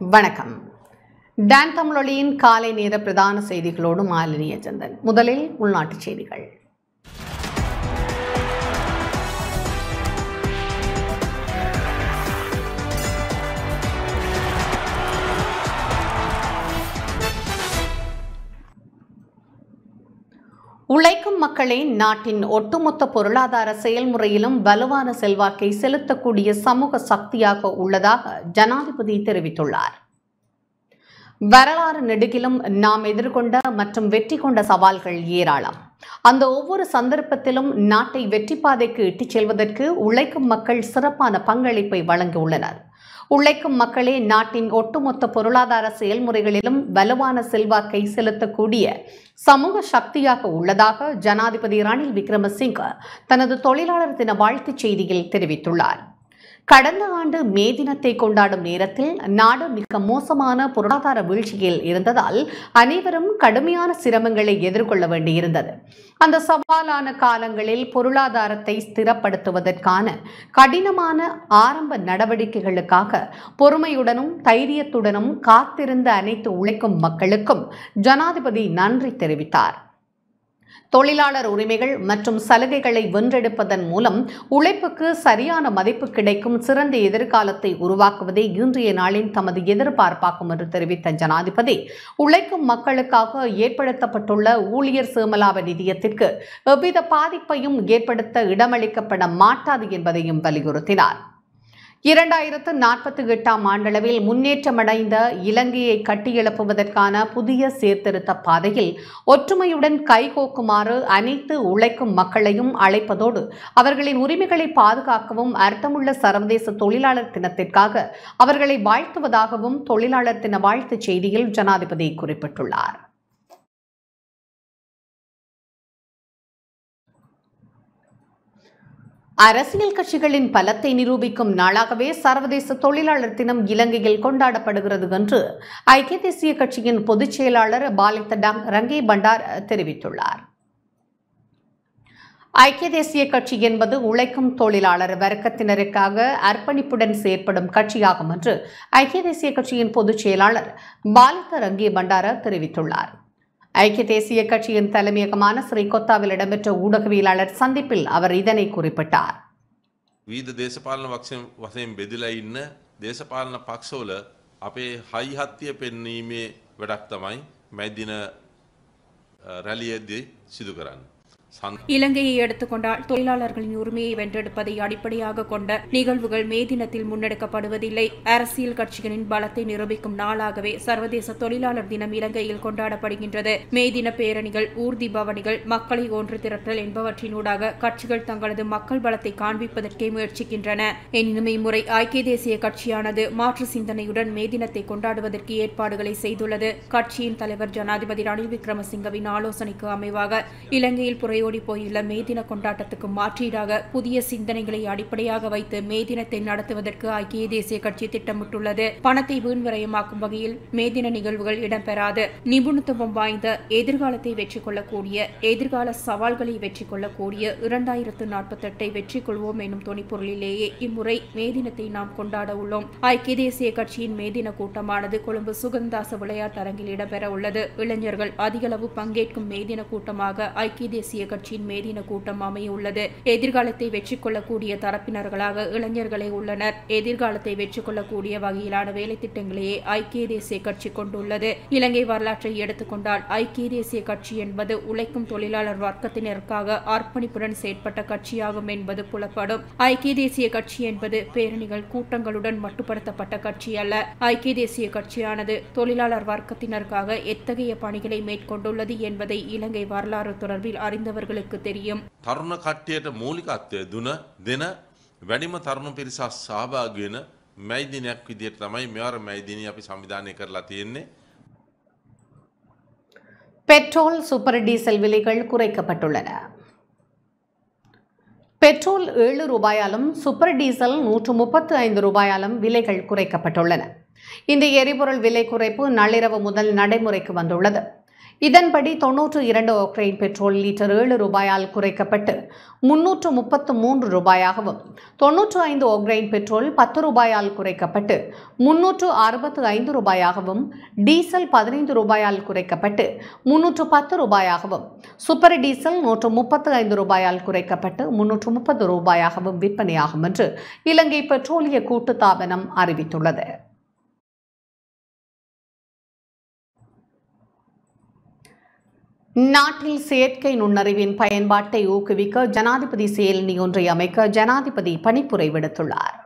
வணக்கம் டான் தமிழொலியின் காலை நேர பிரதான செய்திகளோடு மாலினிய சந்தன் முதலில் உள்நாட்டுச் செய்திகள் உழைக்கும் மக்களே நாட்டின் ஒட்டுமொத்த பொருளாதார செயல்முறையிலும் வலுவான செல்வாக்கை செலுத்தக்கூடிய சமூக சக்தியாக உள்ளதாக ஜனாதிபதி தெரிவித்துள்ளார் வரலாறு நெடுகிலும் நாம் எதிர்கொண்ட மற்றும் வெற்றி கொண்ட சவால்கள் ஏராளம் அந்த ஒவ்வொரு சந்தர்ப்பத்திலும் நாட்டை வெற்றி பாதைக்கு இட்டுச் செல்வதற்கு உழைக்கும் மக்கள் சிறப்பான பங்களிப்பை வழங்கியுள்ளனர் உழைக்கும் மக்களே நாட்டின் ஒட்டுமொத்த பொருளாதார செயல்முறைகளிலும் வலுவான செல்வாக்கை செலுத்தக்கூடிய சமூக சக்தியாக உள்ளதாக ஜனாதிபதி ரணில் விக்ரமசிங்க தனது தொழிலாளர் தின வாழ்த்துச் செய்தியில் தெரிவித்துள்ளார் கடந்த ஆண்டு மே தினத்தை கொண்டாடும் நேரத்தில் நாடு மிக மோசமான பொருளாதார வீழ்ச்சியில் இருந்ததால் அனைவரும் கடுமையான சிரமங்களை எதிர்கொள்ள வேண்டியிருந்தது அந்த சவாலான காலங்களில் பொருளாதாரத்தை ஸ்திரப்படுத்துவதற்கான கடினமான ஆரம்ப நடவடிக்கைகளுக்காக பொறுமையுடனும் தைரியத்துடனும் காத்திருந்த அனைத்து உழைக்கும் மக்களுக்கும் ஜனாதிபதி நன்றி தெரிவித்தார் தொழிலாளர் உரிமைகள் மற்றும் சலுகைகளை வென்றெடுப்பதன் மூலம் உழைப்புக்கு சரியான மதிப்பு கிடைக்கும் சிறந்த எதிர்காலத்தை உருவாக்குவதே இன்றைய நாளின் தமது எதிர்பார்ப்பாகும் என்று தெரிவித்த ஜனாதிபதி உழைக்கும் மக்களுக்காக ஏற்படுத்தப்பட்டுள்ள ஊழியர் சேமலாப நிதியத்திற்கு எவ்வித பாதிப்பையும் ஏற்படுத்த இடமளிக்கப்பட மாட்டாது என்பதையும் வலியுறுத்தினார் இரண்டாயிரத்து நாற்பத்தி எட்டாம் ஆண்டளவில் முன்னேற்றமடைந்த இலங்கையை கட்டியெழுப்புவதற்கான புதிய சீர்திருத்த பாதையில் ஒற்றுமையுடன் கைகோக்குமாறு அனைத்து உழைக்கும் மக்களையும் அழைப்பதோடு அவர்களின் உரிமைகளை பாதுகாக்கவும் அர்த்தமுள்ள சர்வதேச தொழிலாளர் தினத்திற்காக அவர்களை வாழ்த்துவதாகவும் தொழிலாளர் தின வாழ்த்துச் செய்தியில் ஜனாதிபதி குறிப்பிட்டுள்ளார் அரசியல் கட்சிகளின் பலத்தை நிரூபிக்கும் நாளாகவே சர்வதேச தொழிலாளர் தினம் இலங்கையில் கொண்டாடப்படுகிறது என்று ஐக்கிய தேசிய கட்சியின் பொதுச் செயலாளர் பாலித்தடாங் ரங்கே பண்டார் தெரிவித்துள்ளார் ஐக்கிய தேசிய கட்சி என்பது உழைக்கும் தொழிலாளர் வர்க்கத்தினருக்காக அர்ப்பணிப்புடன் செயற்படும் கட்சியாகும் என்று ஐக்கிய தேசிய கட்சியின் பொதுச் செயலாளர் பாலித்த ரங்கே பண்டார தெரிவித்துள்ளார் ஐக்கிய தேசிய கட்சியின் தலைமையகமான ஸ்ரீகொத்தாவில் இடம்பெற்ற ஊடகவியலாளர் சந்திப்பில் அவர் இதனை குறிப்பிட்டார் වීද දේශපාලන වක්ෂ වසයෙන් බෙදිලා ඉන්න දේශපාලන පක්ෂවල අපේ හයි හත්තිය පෙන්වීමේ වැඩක් තමයි මැදින රැලියද්දී සිදු කරන්න. සන් இலங்கையை எடுத்துக்கொண்டால் தொழிலாளர்களின் உரிமையை வென்றெடுப்பதை அடிப்படையாக கொண்ட நிகழ்வுகள் மே தினத்தில் முன்னெடுக்கப்படுவதில்லை அரசியல் கட்சிகளின் பலத்தை நிரூபிக்கும் நாளாகவே சர்வதேச தொழிலாளர் தினம் இலங்கையில் கொண்டாடப்படுகின்றது மே தின பேரணிகள் ஊர்தி பவனிகள் மக்களை ஒன்று திரட்டல் என்பவற்றினூடாக கட்சிகள் தங்களது மக்கள் பலத்தை காண்பிப்பதற்கே முயற்சிக்கின்றன எனினும் இம்முறை ஐக்கிய தேசிய கட்சியானது மாற்று சிந்தனையுடன் மே தினத்தை கொண்டாடுவதற்கு ஏற்பாடுகளை செய்துள்ளது கட்சியின் தலைவர் ஜனாதிபதி ரணில் விக்ரமசிங்கவின் ஆலோசனைக்கு அமைவாக இலங்கையில் புறையோடி போயுள்ள மே தின கொண்டாட்டத்துக்கு மாற்றீடாக புதிய சிந்தனைகளை அடிப்படையாக வைத்து மே தினத்தை நடத்துவதற்கு ஐக்கிய தேசிய கட்சி திட்டமிட்டுள்ளது பணத்தை வீண்விரயமாக்கும் வகையில் மே தின நிகழ்வுகள் இடம்பெறாது நிபுணத்துவம் வாய்ந்த எதிர்காலத்தை வெற்றி கொள்ளக்கூடிய எதிர்கால சவால்களை வெற்றி கொள்ளக்கூடிய இரண்டாயிரத்து நாற்பத்தெட்டை வெற்றி கொள்வோம் எனும் துணிப்பொருளிலேயே இம்முறை மே தினத்தை நாம் கொண்டாட உள்ளோம் ஐக்கிய தேசிய கட்சியின் மே தின கூட்டமானது கொழும்பு சுகந்தாச விளையாட்டரங்கில் இடம்பெற உள்ளது இளைஞர்கள் அதிகளவு பங்கேற்கும் மே தின கூட்டமாக ஐக்கிய தேசிய கட்சியின் மே தின கூட்டம் அமைய உள்ளது எதிர்காலத்தை வெற்றி கொள்ளக்கூடிய தரப்பினர்களாக இளைஞர்களே உள்ளனர் எதிர்காலத்தை வெற்றி கொள்ளக்கூடிய வகையிலான வேலை திட்டங்களையே ஐக்கிய தேசிய கட்சி கொண்டுள்ளது இலங்கை வரலாற்றை எடுத்துக்கொண்டால் ஐக்கிய தேசிய கட்சி என்பது உழைக்கும் தொழிலாளர் வர்க்கத்தினருக்காக அர்ப்பணிப்புடன் செயற்பட்ட கட்சியாகும் என்பது புலப்படும் ஐக்கிய தேசிய கட்சி என்பது பேரணிகள் கூட்டங்களுடன் மட்டுப்படுத்தப்பட்ட கட்சி அல்ல ஐக்கிய தேசிய கட்சியானது தொழிலாளர் வர்க்கத்தினருக்காக எத்தகைய பணிகளை மேற்கொண்டுள்ளது என்பதை இலங்கை வரலாறு தொடர்பில் அறிந்தவர்களுக்கு தெரியும் තරුණ කට්ටියට මූලිකත්වය දුන දෙන වැඩිම තරුණ පිරිසක් සහභාගි වෙන මැයි දිනයක් විදිහට තමයි මෙවර මැයි දිනය අපි සංවිධානය කරලා තියෙන්නේ. பெட்ரோல் சூப்பர் டீசல் விலைகள் குறைக்கப்பட்டுள்ளன பெட்ரோல் ஏழு ரூபாயாலும் சூப்பர் டீசல் நூற்று முப்பத்து ஐந்து ரூபாயாலும் விலைகள் குறைக்கப்பட்டுள்ளன இந்த எரிபொருள் விலை குறைப்பு நள்ளிரவு முதல் நடைமுறைக்கு வந்துள்ளது இதன்படி தொன்னூற்று இரண்டு ஒக்ரைன் பெட்ரோல் லிட்டர் ஏழு ரூபாயால் குறைக்கப்பட்டு முன்னூற்று முப்பத்து மூன்று ரூபாயாகவும் தொன்னூற்று ஐந்து ஒக்ரைன் பெட்ரோல் பத்து ரூபாயால் குறைக்கப்பட்டு முன்னூற்று அறுபத்து ஐந்து ரூபாயாகவும் டீசல் பதினைந்து ரூபாயால் குறைக்கப்பட்டு முன்னூற்று பத்து ரூபாயாகவும் சூப்பர் டீசல் நூற்று முப்பத்து ஐந்து ரூபாயால் குறைக்கப்பட்டு முன்னூற்று முப்பது ரூபாயாகவும் விற்பனையாகும் என்று இலங்கை பெட்ரோலிய கூட்டுத்தாபனம் அறிவித்துள்ளது நாட்டில் செயற்கை நுண்ணறிவின் பயன்பாட்டை ஊக்குவிக்க ஜனாதிபதி செயலணி ஒன்றை அமைக்க ஜனாதிபதி பணிப்புரை விடுத்துள்ளார்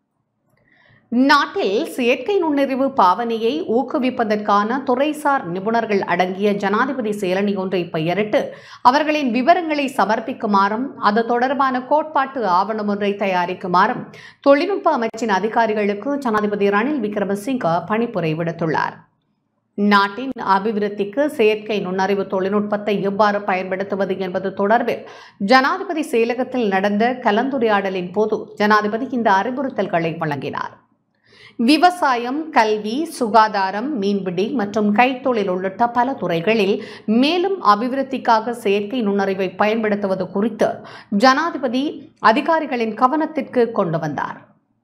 நாட்டில் செயற்கை நுண்ணறிவு பாவனையை ஊக்குவிப்பதற்கான துறைசார் நிபுணர்கள் அடங்கிய ஜனாதிபதி செயலணி ஒன்றை பெயரிட்டு அவர்களின் விவரங்களை சமர்ப்பிக்குமாறும் அது தொடர்பான கோட்பாட்டு ஆவணம் ஒன்றை தயாரிக்குமாறும் தொழில்நுட்ப அமைச்சின் அதிகாரிகளுக்கு ஜனாதிபதி ரணில் விக்ரமசிங்க பணிப்புரை விடுத்துள்ளார் நாட்டின் அபிவிருத்திக்கு செயற்கை நுண்ணறிவு தொழில்நுட்பத்தை எவ்வாறு பயன்படுத்துவது என்பது தொடர்பில் ஜனாதிபதி செயலகத்தில் நடந்த கலந்துரையாடலின் போது ஜனாதிபதி இந்த அறிவுறுத்தல்களை வழங்கினார் விவசாயம் கல்வி சுகாதாரம் மீன்பிடி மற்றும் கைத்தொழில் உள்ளிட்ட பல துறைகளில் மேலும் அபிவிருத்திக்காக செயற்கை நுண்ணறிவை பயன்படுத்துவது குறித்து ஜனாதிபதி அதிகாரிகளின் கவனத்திற்கு கொண்டு வந்தார்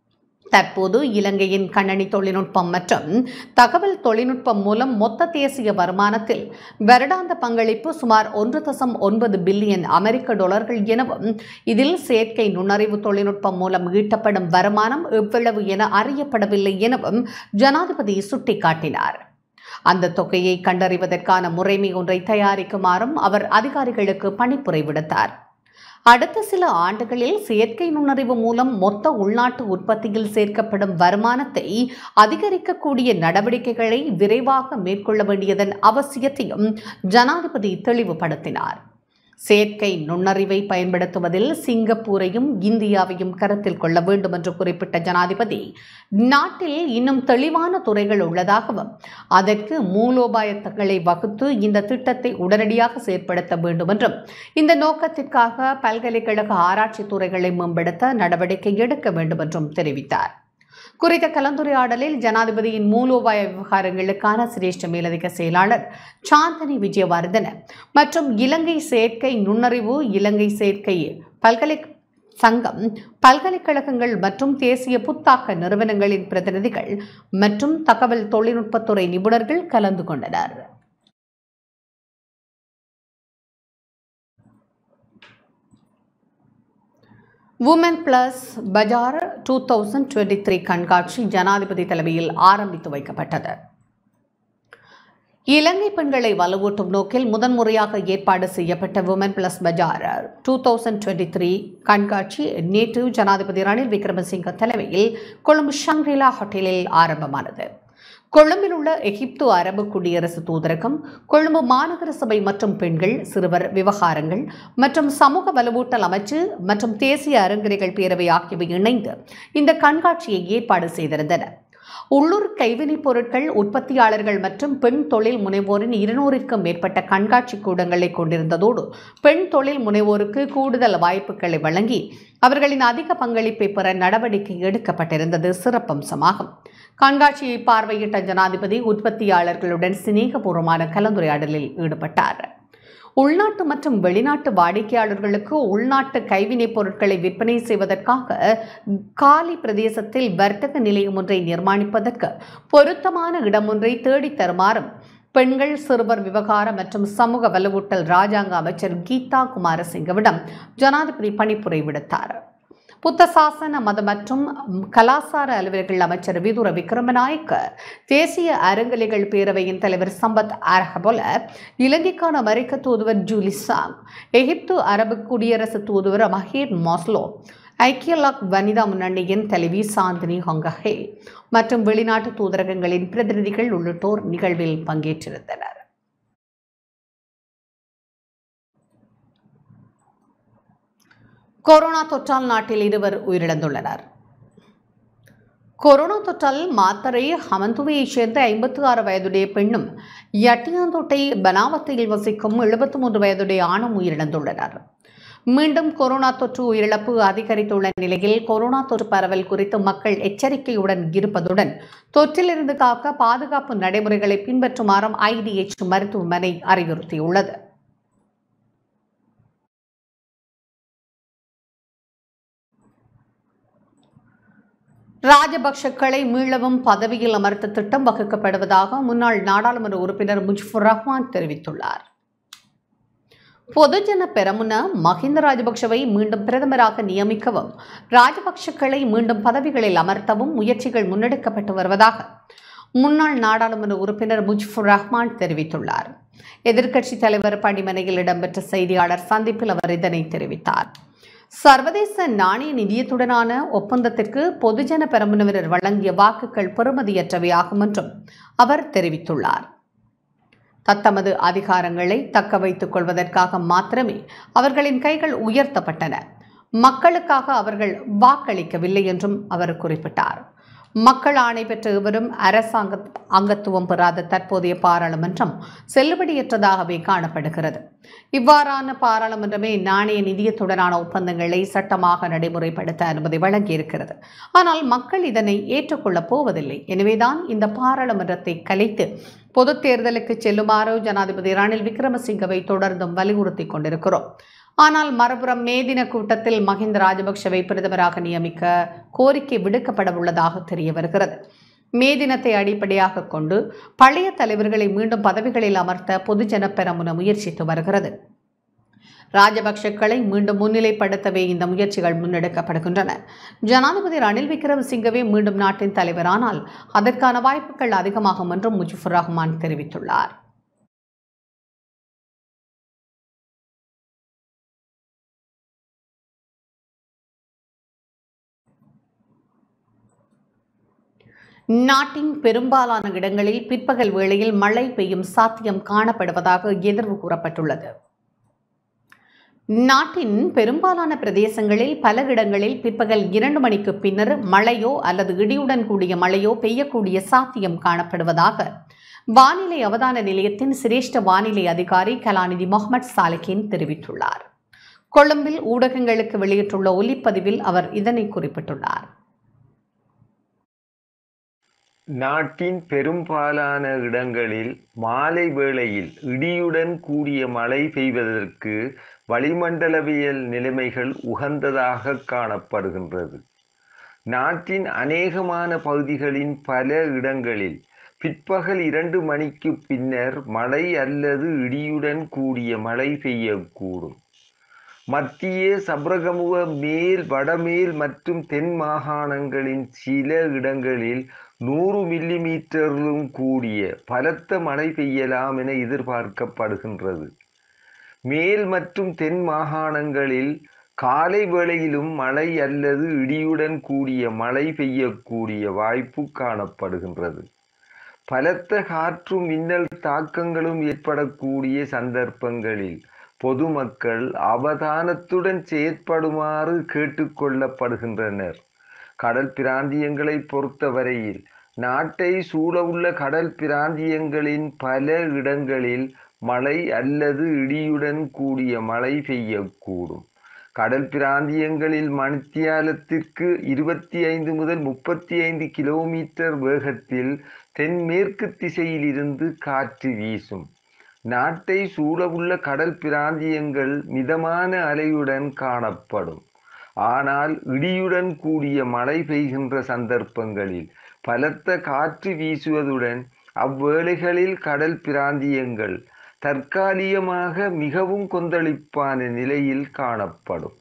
தற்போது இலங்கையின் கண்ணணி தொழில்நுட்பம் மற்றும் தகவல் தொழில்நுட்பம் மூலம் மொத்த தேசிய வருமானத்தில் வருடாந்த பங்களிப்பு சுமார் ஒன்று தசம் ஒன்பது பில்லியன் அமெரிக்க டாலர்கள் எனவும் இதில் செயற்கை நுண்ணறிவு தொழில்நுட்பம் மூலம் ஈட்டப்படும் வருமானம் எவ்வளவு என அறியப்படவில்லை எனவும் ஜனாதிபதி சுட்டிக்காட்டினார் அந்த தொகையை கண்டறிவதற்கான முறைமை ஒன்றை தயாரிக்குமாறும் அவர் அதிகாரிகளுக்கு பணிப்புரை விடுத்தார் அடுத்த சில ஆண்டுகளில் செயற்கை நுண்ணறிவு மூலம் மொத்த உள்நாட்டு உற்பத்தியில் சேர்க்கப்படும் வருமானத்தை அதிகரிக்கக்கூடிய நடவடிக்கைகளை விரைவாக மேற்கொள்ள வேண்டியதன் அவசியத்தையும் ஜனாதிபதி தெளிவுபடுத்தினார் செயற்கை நுண்ணறிவை பயன்படுத்துவதில் சிங்கப்பூரையும் இந்தியாவையும் கருத்தில் கொள்ள வேண்டும் என்று குறிப்பிட்ட ஜனாதிபதி நாட்டில் இன்னும் தெளிவான துறைகள் உள்ளதாகவும் அதற்கு மூலோபாயங்களை வகுத்து இந்த திட்டத்தை உடனடியாக செயற்படுத்த வேண்டும் என்றும் இந்த நோக்கத்திற்காக பல்கலைக்கழக ஆராய்ச்சி துறைகளை மேம்படுத்த நடவடிக்கை எடுக்க வேண்டும் என்றும் தெரிவித்தார் குறித்த கலந்துரையாடலில் ஜனாதிபதியின் மூலோபாய விவகாரங்களுக்கான சிரேஷ்ட மேலதிக செயலாளர் சாந்தனி விஜயவர்தன மற்றும் இலங்கை செயற்கை நுண்ணறிவு இலங்கை செயற்கை பல்கலை சங்கம் பல்கலைக்கழகங்கள் மற்றும் தேசிய புத்தாக்க நிறுவனங்களின் பிரதிநிதிகள் மற்றும் தகவல் தொழில்நுட்பத்துறை நிபுணர்கள் கலந்து கொண்டனர் உமன் பிளஸ் பஜார் டூ தௌசண்ட் டுவெண்ட்டி த்ரீ கண்காட்சி ஜனாதிபதி தலைமையில் ஆரம்பித்து வைக்கப்பட்டது இலங்கை பெண்களை வலுவூட்டும் நோக்கில் முதன்முறையாக ஏற்பாடு செய்யப்பட்ட உமன் பிளஸ் பஜார் டூ தௌசண்ட் டுவெண்ட்டி த்ரீ கண்காட்சி நேற்று ஜனாதிபதி ரணில் விக்ரமசிங்க தலைமையில் கொழும்பு ஷங்ரிலா ஹோட்டலில் ஆரம்பமானது கொழும்பில் உள்ள எகிப்து அரபு குடியரசு தூதரகம் கொழும்பு மாநகர சபை மற்றும் பெண்கள் சிறுவர் விவகாரங்கள் மற்றும் சமூக வலுவூட்டல் அமைச்சு மற்றும் தேசிய அருங்கலைகள் பேரவை ஆகியவை இணைந்து இந்த கண்காட்சியை ஏற்பாடு செய்திருந்தன உள்ளூர் கைவினைப் பொருட்கள் உற்பத்தியாளர்கள் மற்றும் பெண் தொழில் முனைவோரின் இருநூறிற்கும் மேற்பட்ட கண்காட்சி கூடங்களை கொண்டிருந்ததோடு பெண் தொழில் முனைவோருக்கு கூடுதல் வாய்ப்புகளை வழங்கி அவர்களின் அதிக பங்களிப்பை பெற நடவடிக்கை எடுக்கப்பட்டிருந்தது சிறப்பம்சமாகும் கண்காட்சியை பார்வையிட்ட ஜனாதிபதி உற்பத்தியாளர்களுடன் சிநேகபூர்வமான கலந்துரையாடலில் ஈடுபட்டார் உள்நாட்டு மற்றும் வெளிநாட்டு வாடிக்கையாளர்களுக்கு உள்நாட்டு கைவினைப் பொருட்களை விற்பனை செய்வதற்காக காலி பிரதேசத்தில் வர்த்தக நிலையம் ஒன்றை நிர்மாணிப்பதற்கு பொருத்தமான இடம் ஒன்றை தேடித் தருமாறும் பெண்கள் சிறுவர் விவகார மற்றும் சமூக வலுவூட்டல் ராஜாங்க அமைச்சர் கீதா குமாரசிங்கவிடம் ஜனாதிபதி பணிப்புரை விடுத்தார் புத்த சாசன மத மற்றும் கலாசார அலுவலர்கள் அமைச்சர் விதுர விக்ரமநாயக்க தேசிய அறங்கலைகள் பேரவையின் தலைவர் சம்பத் அரஹபொல இலங்கைக்கான அமெரிக்க தூதுவர் ஜூலி சாங் எகிப்து அரபு குடியரசு தூதுவர் மஹீர் மாஸ்லோ ஐக்கிய லாக் வனிதா முன்னணியின் தலைவி சாந்தினி ஹொங்கஹே மற்றும் வெளிநாட்டு தூதரகங்களின் பிரதிநிதிகள் உள்ளிட்டோர் நிகழ்வில் பங்கேற்றிருந்தனர் கொரோனா தொற்றால் நாட்டில் இருவர் உயிரிழந்துள்ளனர் கொரோனா தொற்றால் மாத்தரை ஹமந்துவையைச் சேர்ந்த ஐம்பத்தி ஆறு வயதுடைய பெண்ணும் யட்டியாந்தோட்டை பனாவத்தையில் வசிக்கும் எழுபத்தி மூன்று வயதுடைய ஆணும் உயிரிழந்துள்ளனர் மீண்டும் கொரோனா தொற்று உயிரிழப்பு அதிகரித்துள்ள நிலையில் கொரோனா தொற்று பரவல் குறித்து மக்கள் எச்சரிக்கையுடன் இருப்பதுடன் தொற்றிலிருந்து காக்க பாதுகாப்பு நடைமுறைகளை பின்பற்றுமாறும் ஐடிஎச் மருத்துவமனை அறிவுறுத்தியுள்ளது ராஜபக்ஷக்களை மீளவும் பதவியில் அமர்த்த திட்டம் வகுக்கப்படுவதாக முன்னாள் நாடாளுமன்ற உறுப்பினர் முஜ்புர் ரஹ்மான் தெரிவித்துள்ளார் பொதுஜன பெரமுன மஹிந்த ராஜபக்ஷவை மீண்டும் பிரதமராக நியமிக்கவும் ராஜபக்ஷக்களை மீண்டும் பதவிகளில் அமர்த்தவும் முயற்சிகள் முன்னெடுக்கப்பட்டு வருவதாக முன்னாள் நாடாளுமன்ற உறுப்பினர் முஜ்புர் ரஹ்மான் தெரிவித்துள்ளார் எதிர்க்கட்சித் தலைவர் பணிமனையில் இடம்பெற்ற செய்தியாளர் சந்திப்பில் அவர் இதனை தெரிவித்தார் சர்வதேச நாணய நிதியத்துடனான ஒப்பந்தத்திற்கு பொதுஜன பெரமுனவினர் வழங்கிய வாக்குகள் பெறுமதியற்றவையாகும் என்றும் அவர் தெரிவித்துள்ளார் தத்தமது அதிகாரங்களை தக்க வைத்துக் கொள்வதற்காக மாத்திரமே அவர்களின் கைகள் உயர்த்தப்பட்டன மக்களுக்காக அவர்கள் வாக்களிக்கவில்லை என்றும் அவர் குறிப்பிட்டார் மக்கள் ஆணை பெற்ற இவரும் அரசாங்க அங்கத்துவம் பெறாத தற்போதைய பாராளுமன்றம் செல்லுபடியற்றதாகவே காணப்படுகிறது இவ்வாறான பாராளுமன்றமே நாணய நிதியத்துடனான ஒப்பந்தங்களை சட்டமாக நடைமுறைப்படுத்த அனுமதி வழங்கியிருக்கிறது ஆனால் மக்கள் இதனை ஏற்றுக்கொள்ளப் போவதில்லை எனவேதான் இந்த பாராளுமன்றத்தை கலைத்து பொதுத் தேர்தலுக்கு செல்லுமாறு ஜனாதிபதி ரணில் விக்ரமசிங்கவை தொடர்ந்தும் வலியுறுத்திக் கொண்டிருக்கிறோம் ஆனால் மறுபுறம் மே தின கூட்டத்தில் மஹிந்த ராஜபக்ஷவை பிரதமராக நியமிக்க கோரிக்கை விடுக்கப்பட உள்ளதாக தெரிய வருகிறது மே தினத்தை அடிப்படையாக கொண்டு பழைய தலைவர்களை மீண்டும் பதவிகளில் அமர்த்த பொதுஜன பெரமுன முயற்சித்து வருகிறது ராஜபக்ஷக்களை மீண்டும் முன்னிலைப்படுத்தவே இந்த முயற்சிகள் முன்னெடுக்கப்படுகின்றன ஜனாதிபதி ரணில் விக்ரமசிங்கவே மீண்டும் நாட்டின் தலைவரானால் அதற்கான வாய்ப்புகள் அதிகமாகும் என்றும் முஜிபுர் ரஹ்மான் தெரிவித்துள்ளார் நாட்டின் பெரும்பாலான இடங்களில் பிற்பகல் வேளையில் மழை பெய்யும் சாத்தியம் காணப்படுவதாக எதிர்வு கூறப்பட்டுள்ளது நாட்டின் பெரும்பாலான பிரதேசங்களில் பல இடங்களில் பிற்பகல் இரண்டு மணிக்கு பின்னர் மழையோ அல்லது இடியுடன் கூடிய மழையோ பெய்யக்கூடிய சாத்தியம் காணப்படுவதாக வானிலை அவதான நிலையத்தின் சிரேஷ்ட வானிலை அதிகாரி கலாநிதி முகமது சாலிகின் தெரிவித்துள்ளார் கொழும்பில் ஊடகங்களுக்கு வெளியிட்டுள்ள ஒலிப்பதிவில் அவர் இதனை குறிப்பிட்டுள்ளார் நாட்டின் பெரும்பாலான இடங்களில் மாலை வேளையில் இடியுடன் கூடிய மழை பெய்வதற்கு வளிமண்டலவியல் நிலைமைகள் உகந்ததாக காணப்படுகின்றது நாட்டின் அநேகமான பகுதிகளின் பல இடங்களில் பிற்பகல் இரண்டு மணிக்கு பின்னர் மழை அல்லது இடியுடன் கூடிய மழை பெய்யக்கூடும் மத்திய சப்ரகமுக மேல் வடமேல் மற்றும் தென் மாகாணங்களின் சில இடங்களில் நூறு மில்லி மீட்டரிலும் கூடிய பலத்த மழை பெய்யலாம் என எதிர்பார்க்கப்படுகின்றது மேல் மற்றும் தென் மாகாணங்களில் காலை வேளையிலும் மழை அல்லது இடியுடன் கூடிய மழை பெய்யக்கூடிய வாய்ப்பு காணப்படுகின்றது பலத்த காற்றும் மின்னல் தாக்கங்களும் ஏற்படக்கூடிய சந்தர்ப்பங்களில் பொதுமக்கள் அவதானத்துடன் செயற்படுமாறு கேட்டுக்கொள்ளப்படுகின்றனர் கடல் பிராந்தியங்களை பொறுத்தவரையில் நாட்டை சூழவுள்ள கடல் பிராந்தியங்களின் பல இடங்களில் மழை அல்லது இடியுடன் கூடிய மழை பெய்யக்கூடும் கடல் பிராந்தியங்களில் மணித்தியாலத்திற்கு இருபத்தி ஐந்து முதல் முப்பத்தி ஐந்து கிலோமீட்டர் வேகத்தில் தென்மேற்கு திசையில் இருந்து காற்று வீசும் நாட்டை சூழவுள்ள கடல் பிராந்தியங்கள் மிதமான அலையுடன் காணப்படும் ஆனால் இடியுடன் கூடிய மழை பெய்கின்ற சந்தர்ப்பங்களில் பலத்த காற்று வீசுவதுடன் அவ்வேளைகளில் கடல் பிராந்தியங்கள் தற்காலிகமாக மிகவும் கொந்தளிப்பான நிலையில் காணப்படும்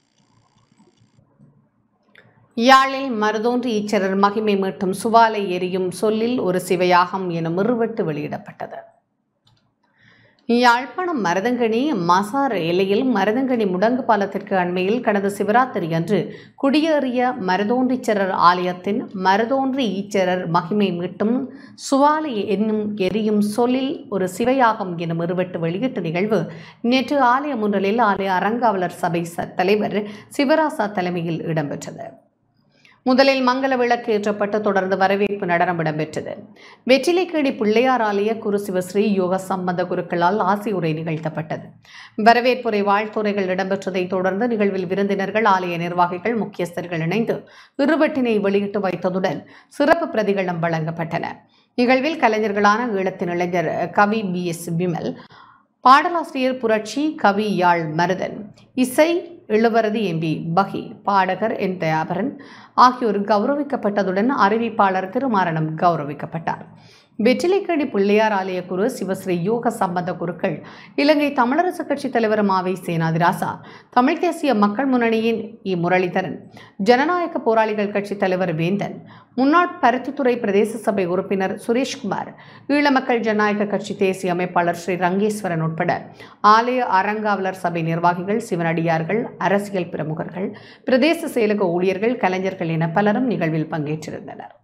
யாழில் மருதோன்றி ஈச்சரர் மகிமை மீட்டும் சுவாலை எரியும் சொல்லில் ஒரு சிவயாகம் எனும் இருவட்டு வெளியிடப்பட்டது யாழ்ப்பாணம் மருதங்கனி மசார் எல்லையில் மருதங்கனி முடங்கு பாலத்திற்கு அண்மையில் கடந்த சிவராத்திரி அன்று குடியேறிய மருதோன்றீச்சரர் ஆலயத்தின் மருதோன்றி ஈச்சரர் மகிமை மீட்டும் சுவாலை என்னும் எரியும் சொல்லில் ஒரு சிவயாகம் எனும் இருவட்டு வெளியீட்டு நிகழ்வு நேற்று ஆலயம் ஒன்றில் ஆலய அறங்காவலர் சபை ச- தலைவர் சிவராசா தலைமையில் இடம்பெற்றது முதலில் மங்கள விளக்கு ஏற்றப்பட்டு தொடர்ந்து வரவேற்பு நடனம் இடம்பெற்றது வெற்றிலைக்கேடி பிள்ளையார் ஆலய குரு சிவஸ்ரீ யோக சம்பந்த குருக்களால் ஆசி உரை நிகழ்த்தப்பட்டது வரவேற்புரை வாழ்த்துறைகள் இடம்பெற்றதைத் தொடர்ந்து நிகழ்வில் விருந்தினர்கள் ஆலய நிர்வாகிகள் முக்கியஸ்தர்கள் இணைந்து இருவட்டினை வெளியிட்டு வைத்ததுடன் சிறப்பு பிரதிகளும் வழங்கப்பட்டன நிகழ்வில் கலைஞர்களான ஈழத்தின் இளைஞர் கவி பி எஸ் விமல் பாடலாசிரியர் புரட்சி கவி யாழ் மருதன் இசை இளவரதி எம்பி பகி பாடகர் என் தயாபரன் ஆகியோர் கௌரவிக்கப்பட்டதுடன் அறிவிப்பாளர் திருமாறனம் கௌரவிக்கப்பட்டார் வெற்றிலைக்கடி பிள்ளையார் ஆலய குரு சிவஸ்ரீ யோக சம்பந்த குருக்கள் இலங்கை தமிழரசு கட்சி தலைவர் மாவை சேனாதிராசா தமிழ் தேசிய மக்கள் முன்னணியின் இ முரளிதரன் ஜனநாயக போராளிகள் கட்சி தலைவர் வேந்தன் முன்னாள் பருத்தித்துறை பிரதேச சபை உறுப்பினர் சுரேஷ்குமார் ஈழ மக்கள் ஜனநாயக கட்சி தேசிய அமைப்பாளர் ஸ்ரீ ரங்கேஸ்வரன் உட்பட ஆலய அறங்காவலர் சபை நிர்வாகிகள் சிவனடியார்கள் அரசியல் பிரமுகர்கள் பிரதேச செயலக ஊழியர்கள் கலைஞர்கள் என பலரும் நிகழ்வில் பங்கேற்றிருந்தனர்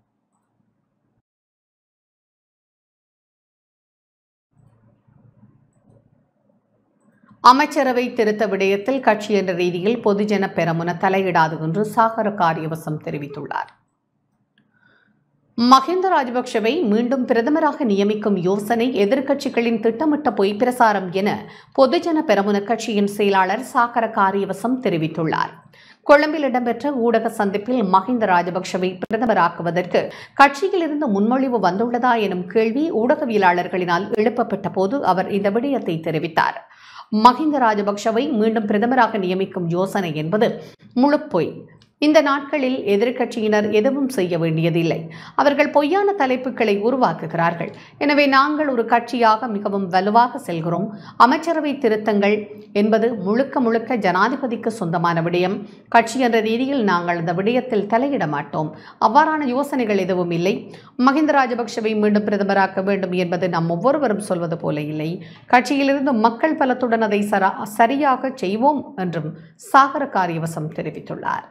அமைச்சரவை திருத்த விடயத்தில் கட்சி என்ற ரீதியில் பொதுஜன பெரமுன தலையிடாது என்று சாகர காரியவசம் தெரிவித்துள்ளார் மஹிந்த ராஜபக்ஷவை மீண்டும் பிரதமராக நியமிக்கும் யோசனை எதிர்க்கட்சிகளின் திட்டமிட்ட பொய் பிரசாரம் என பொதுஜன பெரமுன கட்சியின் செயலாளர் சாகர காரியவசம் தெரிவித்துள்ளார் கொழும்பில் இடம்பெற்ற ஊடக சந்திப்பில் மஹிந்த ராஜபக்ஷவை பிரதமராக்குவதற்கு கட்சியிலிருந்து முன்மொழிவு வந்துள்ளதா எனும் கேள்வி ஊடகவியலாளர்களினால் எழுப்பப்பட்ட போது அவர் இந்த விடயத்தை தெரிவித்தார் மஹிந்த ராஜபக்ஷவை மீண்டும் பிரதமராக நியமிக்கும் யோசனை என்பது முழுப்பொய் இந்த நாட்களில் எதிர்க்கட்சியினர் எதுவும் செய்ய வேண்டியதில்லை அவர்கள் பொய்யான தலைப்புகளை உருவாக்குகிறார்கள் எனவே நாங்கள் ஒரு கட்சியாக மிகவும் வலுவாக செல்கிறோம் அமைச்சரவை திருத்தங்கள் என்பது முழுக்க முழுக்க ஜனாதிபதிக்கு சொந்தமான விடயம் கட்சி என்ற ரீதியில் நாங்கள் அந்த விடயத்தில் தலையிட மாட்டோம் அவ்வாறான யோசனைகள் எதுவும் இல்லை மஹிந்த ராஜபக்ஷவை மீண்டும் பிரதமராக்க வேண்டும் என்பது நாம் ஒவ்வொருவரும் சொல்வது போல இல்லை கட்சியிலிருந்து மக்கள் பலத்துடன் அதை சரா சரியாக செய்வோம் என்றும் சாகர காரியவசம் தெரிவித்துள்ளார்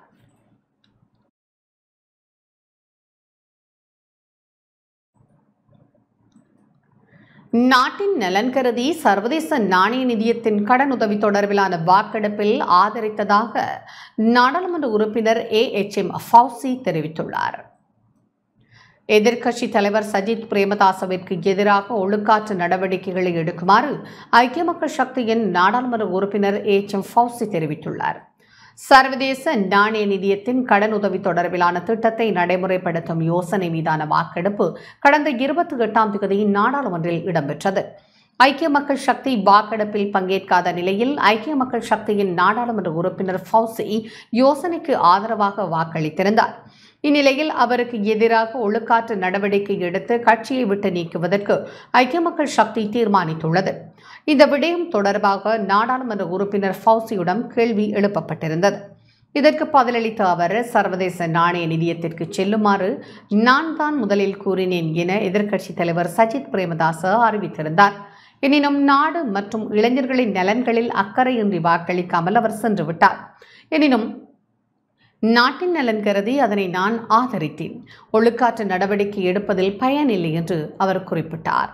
நாட்டின் நலன் கருதி சர்வதேச நாணய நிதியத்தின் கடனுதவி தொடர்பிலான வாக்கெடுப்பில் ஆதரித்ததாக நாடாளுமன்ற உறுப்பினர் ஏ எச் எம் ஃபவுசி தெரிவித்துள்ளார் எதிர்க்கட்சி தலைவர் சஜித் பிரேமதாசவிற்கு எதிராக ஒழுக்காற்று நடவடிக்கைகளை எடுக்குமாறு ஐக்கிய மக்கள் சக்தியின் நாடாளுமன்ற உறுப்பினர் எச் எம் ஃபவுசி தெரிவித்துள்ளார் சர்வதேச நாணய நிதியத்தின் கடன் உதவி தொடர்பிலான திட்டத்தை நடைமுறைப்படுத்தும் யோசனை மீதான வாக்கெடுப்பு கடந்த இருபத்தி எட்டாம் தேதி நாடாளுமன்றில் இடம்பெற்றது ஐக்கிய மக்கள் சக்தி வாக்கெடுப்பில் பங்கேற்காத நிலையில் ஐக்கிய மக்கள் சக்தியின் நாடாளுமன்ற உறுப்பினர் ஃபவுசி யோசனைக்கு ஆதரவாக வாக்களித்திருந்தார் இந்நிலையில் அவருக்கு எதிராக ஒழுக்காற்று நடவடிக்கை எடுத்து கட்சியை விட்டு நீக்குவதற்கு ஐக்கிய மக்கள் சக்தி தீர்மானித்துள்ளது இந்த விடயம் தொடர்பாக நாடாளுமன்ற உறுப்பினர் ஃபவுசியிடம் கேள்வி எழுப்பப்பட்டிருந்தது இதற்கு பதிலளித்த அவர் சர்வதேச நாணய நிதியத்திற்கு செல்லுமாறு நான் தான் முதலில் கூறினேன் என எதிர்க்கட்சித் தலைவர் சஜித் பிரேமதாச அறிவித்திருந்தார் எனினும் நாடு மற்றும் இளைஞர்களின் நலன்களில் அக்கறையின்றி வாக்களிக்காமல் அவர் சென்று விட்டார் எனினும் நாட்டின் நலன் கருதி அதனை நான் ஆதரித்தேன் ஒழுக்காற்று நடவடிக்கை எடுப்பதில் பயனில்லை என்று அவர் குறிப்பிட்டார்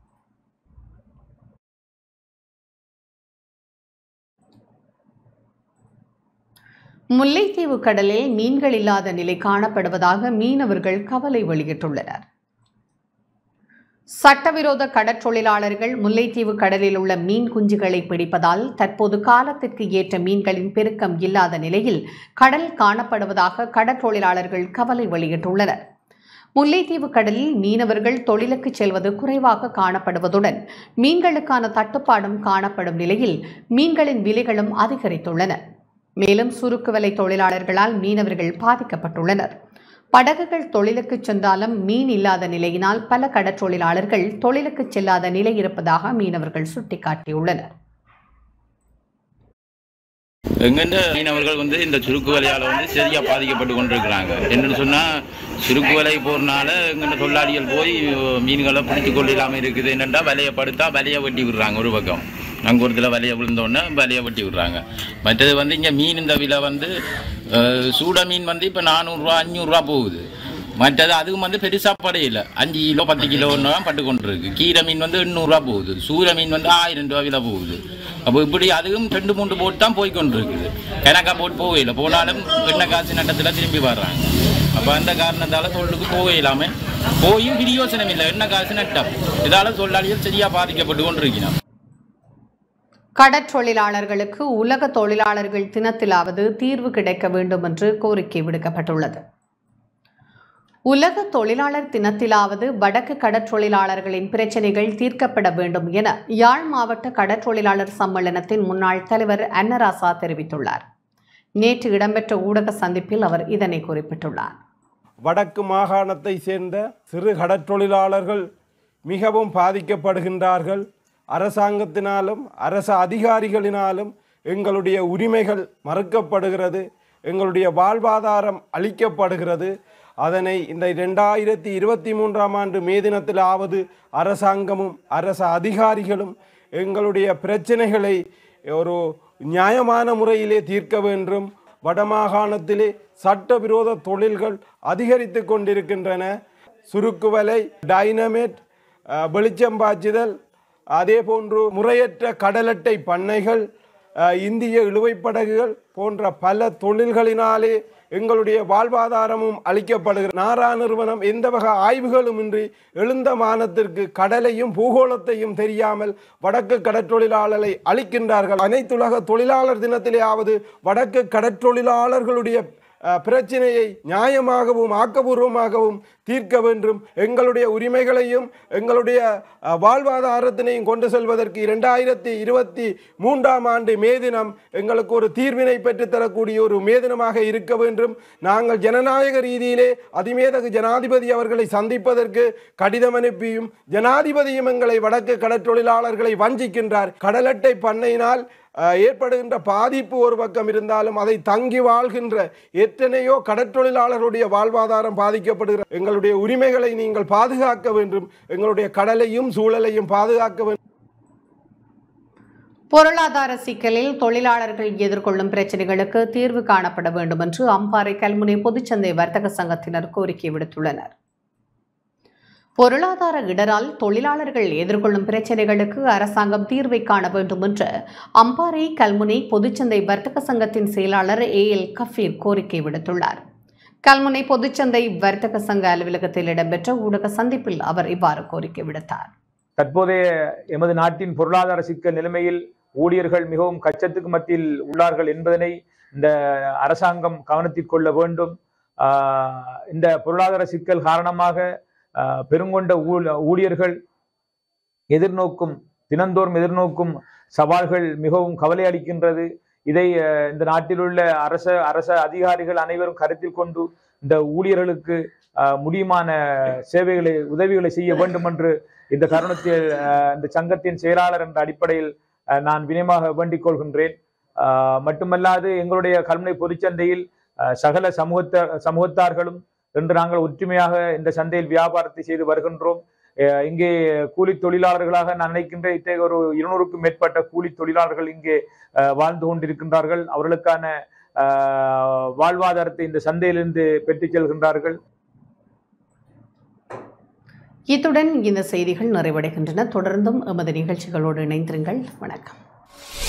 முல்லைத்தீவு கடலில் மீன்கள் இல்லாத நிலை காணப்படுவதாக மீனவர்கள் கவலை வெளியிட்டுள்ளனர் சட்டவிரோத கடற்றொழிலாளர்கள் முல்லைத்தீவு கடலில் உள்ள மீன் குஞ்சுகளை பிடிப்பதால் தற்போது காலத்திற்கு ஏற்ற மீன்களின் பெருக்கம் இல்லாத நிலையில் கடல் காணப்படுவதாக கடற்றொழிலாளர்கள் கவலை வெளியிட்டுள்ளனர் முல்லைத்தீவு கடலில் மீனவர்கள் தொழிலுக்கு செல்வது குறைவாக காணப்படுவதுடன் மீன்களுக்கான தட்டுப்பாடும் காணப்படும் நிலையில் மீன்களின் விலைகளும் அதிகரித்துள்ளன மேலும் சுருக்கு வலை தொழிலாளர்களால் மீனவர்கள் பாதிக்கப்பட்டுள்ளனர் படகுகள் தொழிலுக்கு சென்றாலும் மீன் இல்லாத நிலையினால் பல கடற்றொழிலாளர்கள் தொழிலுக்கு செல்லாத நிலை இருப்பதாக மீனவர்கள் சுட்டிக்காட்டியுள்ளனர் எங்கெந்த மீனவர்கள் வந்து இந்த சுருக்கு வலையால் வந்து சரியா பாதிக்கப்பட்டு கொண்டிருக்கிறாங்க என்னன்னு சொன்னா சுருக்கு வலை போறனால எங்கெந்த தொழிலாளிகள் போய் மீன்களை பிடித்து கொள்ளாமல் இருக்குது என்னென்னா வலையை படுத்தா வலையை வெட்டி விடுறாங்க ஒரு பக்கம் அங்கே ஒரு இதில் வலையை விழுந்தோடனே வலையை வெட்டி விடுறாங்க மற்றது வந்து இங்கே மீன் இந்த விலை வந்து அஹ், சூட மீன் வந்து இப்போ நானூறுரூவா அஞ்சூறுரூவா போகுது மற்றது அதுவும் வந்து பெருசாக படையில அஞ்சு கிலோ பத்து கிலோன்னு தான் பட்டு கொண்டு இருக்கு கீரை மீன் வந்து எண்ணூறுரூவா போகுது சூர மீன் வந்து ஆயிரம் ரூபா விலை போகுது அப்போ இப்படி அதுவும் ரெண்டு மூன்று போட்டு தான் போய் கொண்டு இருக்குது கணக்காக போட்டு போகல போனாலும் எண்ணெய் காசு நட்டத்தில் திரும்பி வர்றாங்க அப்போ அந்த காரணத்தால் தொழிலுக்கு போக இல்லாமல் போயும் பிரியோசனம் இல்லை எண்ணெய் காசு நட்டம் இதால் தொழிலாளிகள் சரியாக பாதிக்கப்பட்டு கொண்டு இருக்கிறோம் கடற்றொழிலாளர்களுக்கு உலக தொழிலாளர்கள் தினத்திலாவது தீர்வு கிடைக்க வேண்டும் என்று கோரிக்கை விடுக்கப்பட்டுள்ளது உலக தொழிலாளர் தினத்திலாவது வடக்கு கடற்றொழிலாளர்களின் பிரச்சினைகள் தீர்க்கப்பட வேண்டும் என யாழ் மாவட்ட கடற்றொழிலாளர் சம்மேளனத்தின் முன்னாள் தலைவர் அன்னராசா தெரிவித்துள்ளார் நேற்று இடம்பெற்ற ஊடக சந்திப்பில் அவர் இதனை குறிப்பிட்டுள்ளார் வடக்கு மாகாணத்தை சேர்ந்த சிறு கடற்றொழிலாளர்கள் மிகவும் பாதிக்கப்படுகின்றார்கள் அரசாங்கத்தினாலும் அரச அதிகாரிகளினாலும் எங்களுடைய உரிமைகள் மறுக்கப்படுகிறது எங்களுடைய வாழ்வாதாரம் அளிக்கப்படுகிறது அதனை இந்த ரெண்டாயிரத்தி இருபத்தி மூன்றாம் ஆண்டு மே தினத்திலாவது அரசாங்கமும் அரச அதிகாரிகளும் எங்களுடைய பிரச்சனைகளை ஒரு நியாயமான முறையிலே தீர்க்க வேண்டும் வடமாகாணத்திலே சட்டவிரோத தொழில்கள் அதிகரித்து கொண்டிருக்கின்றன சுருக்குவலை டைனமேட் அஹ், வெளிச்சம் பாய்ச்சுதல் அதே போன்று முறையற்ற கடலட்டை பண்ணைகள் அஹ், இந்திய இழுவைப்படகுகள் போன்ற பல தொழில்களினாலே எங்களுடைய வாழ்வாதாரமும் அளிக்கப்படுகிறது நாரா நிறுவனம் எந்த வகை ஆய்வுகளும் இன்றி எழுந்த மானத்திற்கு கடலையும் பூகோளத்தையும் தெரியாமல் வடக்கு கடற்றொழிலாளரை அளிக்கின்றார்கள் அனைத்துலக தொழிலாளர் தினத்திலேயாவது வடக்கு கடற்றொழிலாளர்களுடைய அஹ், பிரச்சினையை நியாயமாகவும் ஆக்கபூர்வமாகவும் தீர்க்க வேண்டும் எங்களுடைய உரிமைகளையும் எங்களுடைய அஹ், வாழ்வாதாரத்தினையும் கொண்டு செல்வதற்கு இரண்டாயிரத்தி இருபத்தி மூன்றாம் ஆண்டு மே தினம் எங்களுக்கு ஒரு தீர்வினை பெற்றுத்தரக்கூடிய ஒரு மே தினமாக இருக்க வேண்டும் நாங்கள் ஜனநாயக ரீதியிலே அதிமேதகு ஜனாதிபதி அவர்களை சந்திப்பதற்கு கடிதம் அனுப்பியும் ஜனாதிபதியும் எங்களை வடக்கு கடற்றொழிலாளர்களை வஞ்சிக்கின்றார் கடலட்டை பண்ணையினால் அஹ், ஏற்படுகின்ற பாதிப்பு ஒரு பக்கம் இருந்தாலும் அதை தங்கி வாழ்கின்ற எத்தனையோ கடற்றொழிலாளர்களுடைய வாழ்வாதாரம் பாதிக்கப்படுகிற எங்களுடைய உரிமைகளை நீங்கள் பாதுகாக்க வேண்டும் எங்களுடைய கடலையும் சூழலையும் பாதுகாக்க வேண்டும் பொருளாதார சிக்கலில் தொழிலாளர்கள் எதிர்கொள்ளும் பிரச்சினைகளுக்கு தீர்வு காணப்பட வேண்டும் என்று அம்பாறை கல்முனை பொதுச்சந்தை வர்த்தக சங்கத்தினர் கோரிக்கை விடுத்துள்ளனர் பொருளாதார இடரால் தொழிலாளர்கள் எதிர்கொள்ளும் பிரச்சினைகளுக்கு அரசாங்கம் தீர்வை காண வேண்டும் என்று அம்பாறை கல்முனை பொதுச்சந்தை வர்த்தக சங்கத்தின் செயலாளர் ஏ எல் கஃபீர் கோரிக்கை விடுத்துள்ளார் கல்முனை பொதுச்சந்தை வர்த்தக சங்க அலுவலகத்தில் இடம்பெற்ற ஊடக சந்திப்பில் அவர் இவ்வாறு கோரிக்கை விடுத்தார் தற்போதைய எமது நாட்டின் பொருளாதார சிக்கல் நிலைமையில் ஊழியர்கள் மிகவும் கச்சத்துக்கு மத்தியில் உள்ளார்கள் என்பதனை இந்த அரசாங்கம் கவனத்தில் கொள்ள வேண்டும் ஆஹ் இந்த பொருளாதார சிக்கல் காரணமாக ஆஹ் பெருங்கொண்ட ஊழ- ஊழியர்கள் எதிர்நோக்கும் தினந்தோறும் எதிர்நோக்கும் சவால்கள் மிகவும் கவலை அளிக்கின்றது இதை அஹ், இந்த நாட்டில் உள்ள அரச அரச அதிகாரிகள் அனைவரும் கருத்தில் கொண்டு இந்த ஊழியர்களுக்கு அஹ், முடியுமான சேவைகளை உதவிகளை செய்ய வேண்டும் என்று இந்த தருணத்தில் அஹ், இந்த சங்கத்தின் செயலாளர் என்ற அடிப்படையில் அஹ், நான் வினயமாக வேண்டிக் கொள்கின்றேன் அஹ், மட்டுமல்லாது எங்களுடைய கல்முனை பொதுச்சந்தையில் அஹ், சகல சமூகத்த சமூகத்தார்களும் இன்று நாங்கள் ஒற்றுமையாக இந்த சந்தையில் வியாபாரத்தை செய்து வருகின்றோம் அஹ், இங்கே கூலி தொழிலாளர்களாக நான் நினைக்கின்ற இத்தகைய ஒரு இருநூறுக்கும் மேற்பட்ட கூலி தொழிலாளர்கள் இங்கே அஹ், வாழ்ந்து கொண்டிருக்கின்றார்கள் அவர்களுக்கான அஹ், வாழ்வாதாரத்தை இந்த சந்தையிலிருந்து பெற்றுச் செல்கின்றார்கள் இத்துடன் இந்த செய்திகள் நிறைவடைகின்றன தொடர்ந்தும் எமது நிகழ்ச்சிகளோடு இணைந்திருங்கள் வணக்கம்